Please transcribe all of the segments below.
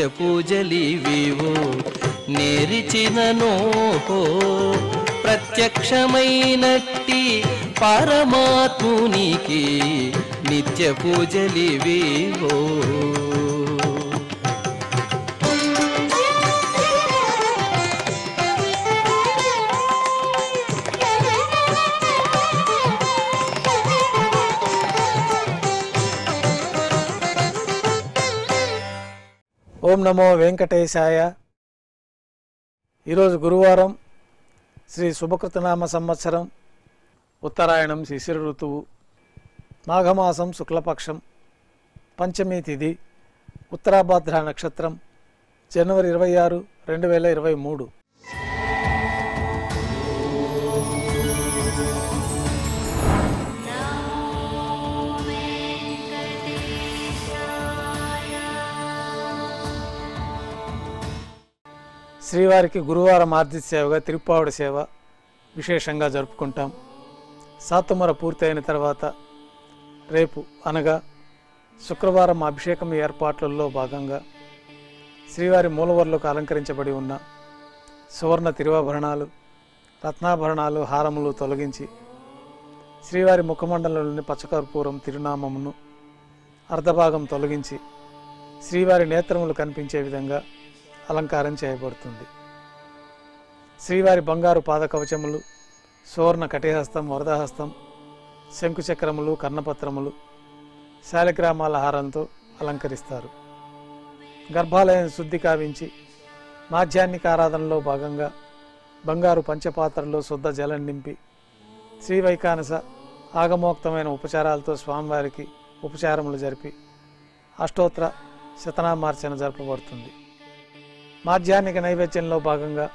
పూజలివివో నేరిచిననో ప్రత్యక్షమైనట్టి పరమాత్మునికి నిత్య పూజలివివో ఓం నమో వెంకటేశాయ ఈరోజు గురువారం శ్రీ శుభకృతనామ సంవత్సరం ఉత్తరాయణం శిశిర ఋతువు మాఘమాసం శుక్లపక్షం పంచమి తిథి ఉత్తరాభాద్ర నక్షత్రం జనవరి ఇరవై ఆరు రెండు వేల ఇరవై మూడు శ్రీవారికి గురువారం ఆర్జిత సేవగా తిరుప్పావుడి సేవ విశేషంగా జరుపుకుంటాం సాతుమర పూర్తయిన తర్వాత రేపు అనగా శుక్రవారం అభిషేకం ఏర్పాట్లలో భాగంగా శ్రీవారి మూలవర్లకు అలంకరించబడి ఉన్న సువర్ణ తిరువాభరణాలు రత్నాభరణాలు హారములు తొలగించి శ్రీవారి ముఖమండలంలోని పచ్చకర్పూరం తిరునామమును అర్ధభాగం తొలగించి శ్రీవారి నేత్రములు కనిపించే విధంగా అలంకారం చేయబడుతుంది శ్రీవారి బంగారు పాద కవచములు సువర్ణ కటిహస్తం వరదహస్తం శంకుచక్రములు కర్ణపత్రములు శాలిగ్రామాల హారంతో అలంకరిస్తారు గర్భాలయం శుద్ధి కావించి మాధ్యాన్నిక ఆరాధనలో భాగంగా బంగారు పంచపాత్రలో శుద్ధ జలం నింపి శ్రీ వైకానస ఆగమోక్తమైన ఉపచారాలతో స్వామివారికి ఉపచారములు జరిపి అష్టోత్తర శతనామార్చన జరపబడుతుంది మాధ్యాహ్నిక నైవేద్యంలో భాగంగా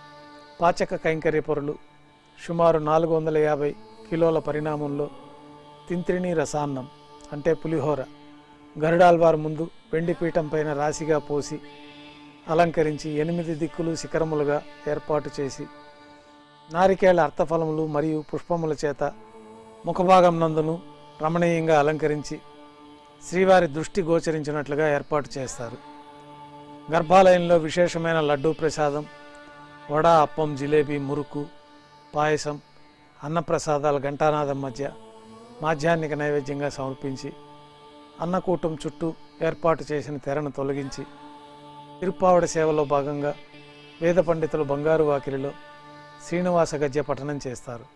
పాచక కైంకర్య పొరులు సుమారు నాలుగు వందల యాభై కిలోల పరిణామంలో తింత్రిణి రసాన్నం అంటే పులిహోర గరుడాల్వార్ ముందు వెండి పీఠం పైన రాశిగా పోసి అలంకరించి ఎనిమిది దిక్కులు శిఖరములుగా ఏర్పాటు చేసి నారికేళ అర్థఫలములు మరియు పుష్పముల చేత ముఖభాగం నందును రమణీయంగా అలంకరించి శ్రీవారి దృష్టి గోచరించినట్లుగా ఏర్పాటు చేస్తారు గర్భాలయంలో విశేషమైన లడ్డూ ప్రసాదం వడ అప్పం జిలేబీ మురుకు పాయసం అన్నప్రసాదాల ఘంటానాదం మధ్య మాధ్యాహ్నిక నైవేద్యంగా సమర్పించి అన్నకూటం చుట్టూ ఏర్పాటు చేసిన తెరను తొలగించి తిరుప్పావడ సేవలో భాగంగా వేద పండితులు బంగారు వాకిలిలో శ్రీనివాస గద్య పఠనం చేస్తారు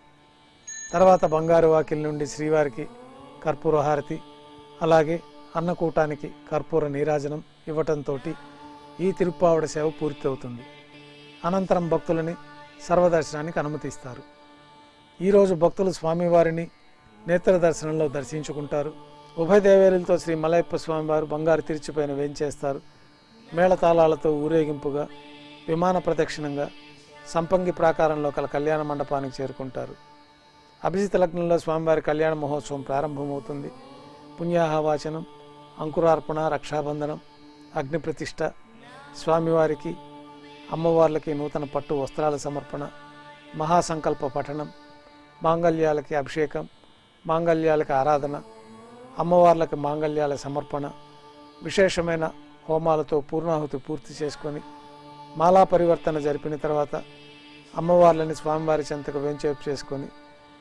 తర్వాత బంగారు వాకిలి నుండి శ్రీవారికి కర్పూర హారతి అలాగే అన్నకూటానికి కర్పూర నీరాజనం ఇవ్వటంతో ఈ తిరుప్పావడ సేవ పూర్తి అవుతుంది అనంతరం భక్తులని సర్వదర్శనానికి అనుమతిస్తారు ఈరోజు భక్తులు స్వామివారిని నేత్ర దర్శనంలో దర్శించుకుంటారు ఉభయ దేవేరులతో శ్రీ మలయప్ప స్వామివారు బంగారు తిరిచిపైన వేంచేస్తారు మేళతాళాలతో ఊరేగింపుగా విమాన ప్రదక్షిణంగా సంపంగి ప్రాకారంలో కల కళ్యాణ మండపానికి చేరుకుంటారు అభిజిత లగ్నంలో స్వామివారి కళ్యాణ మహోత్సవం ప్రారంభమవుతుంది పుణ్యాహవాచనం అంకురార్పణ రక్షాబంధనం అగ్ని ప్రతిష్ట స్వామివారికి అమ్మవార్లకి నూతన పట్టు వస్త్రాల సమర్పణ మహాసంకల్ప పఠనం మాంగళ్యాలకి అభిషేకం మాంగళ్యాలకి ఆరాధన అమ్మవార్లకి మాంగళ్యాల సమర్పణ విశేషమైన హోమాలతో పూర్ణాహుతి పూర్తి చేసుకొని మాలా పరివర్తన జరిపిన తర్వాత అమ్మవార్లని స్వామివారి చెంతకు వెంచేపు చేసుకొని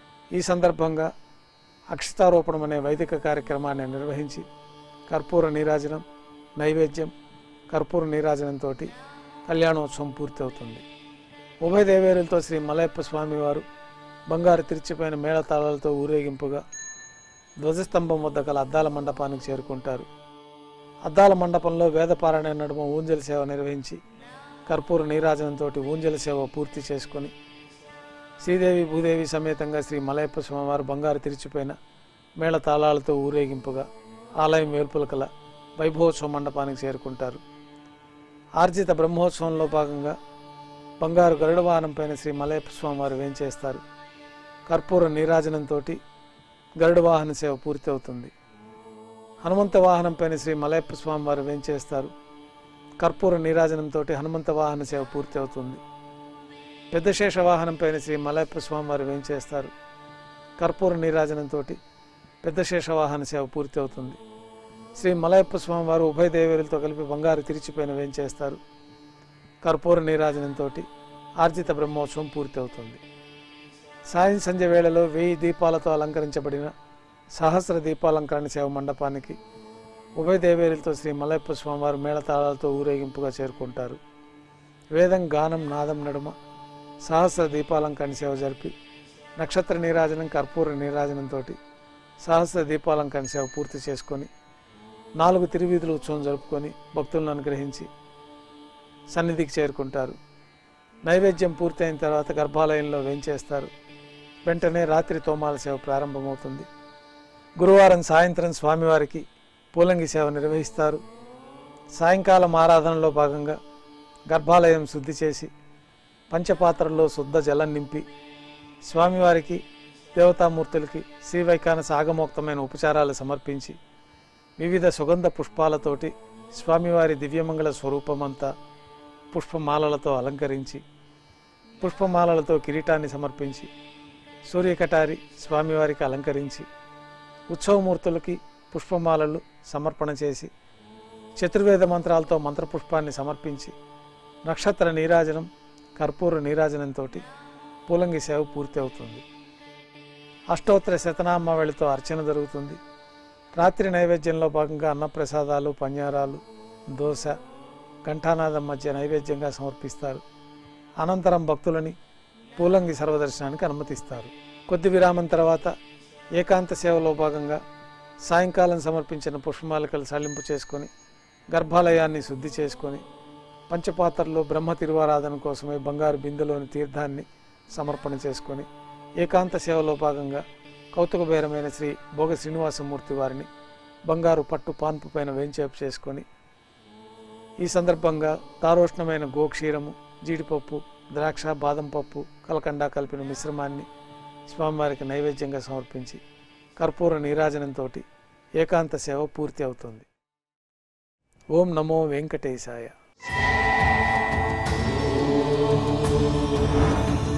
ఈ సందర్భంగా అక్షతారోపణం అనే వైదిక కార్యక్రమాన్ని నిర్వహించి కర్పూర నీరాజనం నైవేద్యం కర్పూర నీరాజనంతో కళ్యాణోత్సవం పూర్తవుతుంది ఉభయ దేవేరులతో శ్రీ మలయప్ప స్వామివారు బంగారు తిరిచిపోయిన మేళతాళాలతో ఊరేగింపుగా ధ్వజస్తంభం వద్ద గల అద్దాల మండపానికి చేరుకుంటారు అద్దాల మండపంలో వేదపారాయణ నడుమ ఊంజల సేవ నిర్వహించి కర్పూర నీరాజనంతో ఊంజల సేవ పూర్తి చేసుకొని శ్రీదేవి భూదేవి సమేతంగా శ్రీ మలయప్ప స్వామివారు బంగారు తిరిచిపోయిన మేళ తాళాలతో ఊరేగింపుగా ఆలయం వేల్పుల కల వైభవోత్సవ మండపానికి చేరుకుంటారు ఆర్జిత బ్రహ్మోత్సవంలో భాగంగా బంగారు గరుడ వాహనం పైన శ్రీ మలయప్ప స్వామివారు వేంచేస్తారు కర్పూర నీరాజనంతో గరుడ వాహన సేవ పూర్తి అవుతుంది హనుమంత వాహనం పైన శ్రీ మలయప్ప స్వామివారు వేంచేస్తారు కర్పూర నీరాజనంతో హనుమంత వాహన సేవ పూర్తి అవుతుంది పెద్ద శేష వాహనం పైన శ్రీ మలయప్ప స్వామివారు వేంచేస్తారు కర్పూర నీరాజనంతో పెద్ద శేష వాహన సేవ పూర్తి అవుతుంది శ్రీ మలయప్ప స్వామి వారు ఉభయ దేవేరులతో కలిపి బంగారు తిరిచిపోయిన వేంచేస్తారు కర్పూర నీరాజనంతో ఆర్జిత బ్రహ్మోత్సవం పూర్తి అవుతుంది సాయం సంధ్య వేళలో వెయ్యి దీపాలతో అలంకరించబడిన సహస్ర దీపాలంకరణ సేవ మండపానికి ఉభయ దేవేరులతో శ్రీ మలయప్ప స్వామివారు మేళతాళాలతో ఊరేగింపుగా చేరుకుంటారు వేదం గానం నాదం నడుమ సహస్ర దీపాలంకరణ సేవ జరిపి నక్షత్ర నీరాజనం కర్పూర నీరాజనంతో సహస్ర దీపాలంకరణ సేవ పూర్తి చేసుకొని నాలుగు తిరువీధుల ఉత్సవం జరుపుకొని భక్తులను అనుగ్రహించి సన్నిధికి చేరుకుంటారు నైవేద్యం పూర్తయిన తర్వాత గర్భాలయంలో వేంచేస్తారు వెంటనే రాత్రి తోమాల సేవ ప్రారంభమవుతుంది గురువారం సాయంత్రం స్వామివారికి పూలంగి సేవ నిర్వహిస్తారు సాయంకాలం ఆరాధనలో భాగంగా గర్భాలయం శుద్ధి చేసి పంచపాత్రల్లో శుద్ధ జలం నింపి స్వామివారికి దేవతామూర్తులకి శ్రీవైకానస ఆగమోక్తమైన ఉపచారాలు సమర్పించి వివిధ సుగంధ పుష్పాలతోటి స్వామివారి దివ్యమంగళ స్వరూపమంతా పుష్పమాలలతో అలంకరించి పుష్పమాలలతో కిరీటాన్ని సమర్పించి సూర్యకటారి స్వామివారికి అలంకరించి ఉత్సవమూర్తులకి పుష్పమాలలు సమర్పణ చేసి చతుర్వేద మంత్రాలతో మంత్రపుష్పాన్ని సమర్పించి నక్షత్ర నీరాజనం కర్పూర నీరాజనంతో పూలంగి సేవ పూర్తి అవుతుంది అష్టోత్తర శతనామావళితో అర్చన జరుగుతుంది రాత్రి నైవేద్యంలో భాగంగా అన్నప్రసాదాలు పన్యారాలు దోశ ఘంటానాదం మధ్య నైవేద్యంగా సమర్పిస్తారు అనంతరం భక్తులని పూలంగి సర్వదర్శనానికి అనుమతిస్తారు కొద్ది విరామం తర్వాత ఏకాంత సేవలో భాగంగా సాయంకాలం సమర్పించిన పుష్పమాలికలు సళ్లింపు చేసుకొని గర్భాలయాన్ని శుద్ధి చేసుకొని పంచపాత్రలో బ్రహ్మ తిరువారాధన కోసమే బంగారు బిందెలోని తీర్థాన్ని సమర్పణ చేసుకొని ఏకాంత సేవలో భాగంగా కౌతుకబేరమైన శ్రీ భోగ శ్రీనివాసమూర్తి వారిని బంగారు పట్టు పాన్పు పైన వేంచేపు చేసుకొని ఈ సందర్భంగా తారోష్ణమైన గోక్షీరము జీడిపప్పు ద్రాక్ష బాదం పప్పు కలకండ కలిపిన మిశ్రమాన్ని స్వామివారికి నైవేద్యంగా సమర్పించి కర్పూర నీరాజనంతో ఏకాంత సేవ పూర్తి అవుతుంది ఓం నమో వెంకటేశాయ